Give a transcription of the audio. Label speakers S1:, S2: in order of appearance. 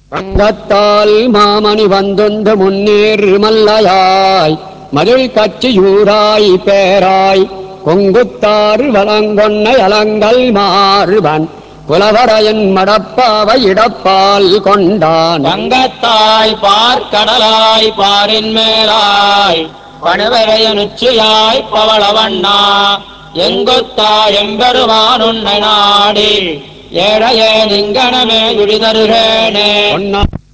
S1: பங்கத்தால் மாமணி வந்தொன்று முன்னேறு மல்லையாய் மதில் கச்சியூராய் பேராய் கொங்குத்தாறு வளங்கொன்னை அலங்கல் மாறுவன் புலவரையன் மடப்பாவை இடப்பால் கொண்டான்
S2: வங்கத்தாய் பார்க்கடலாய் பாரின் மேலாய் பணுவரையன் உச்சியாய் பவளவண்ணா எங்குத்தா எம்பெருமான் உன்னை நாடி ஏழையே நிங்கனமே துடிதருகேனே
S1: பொன்னா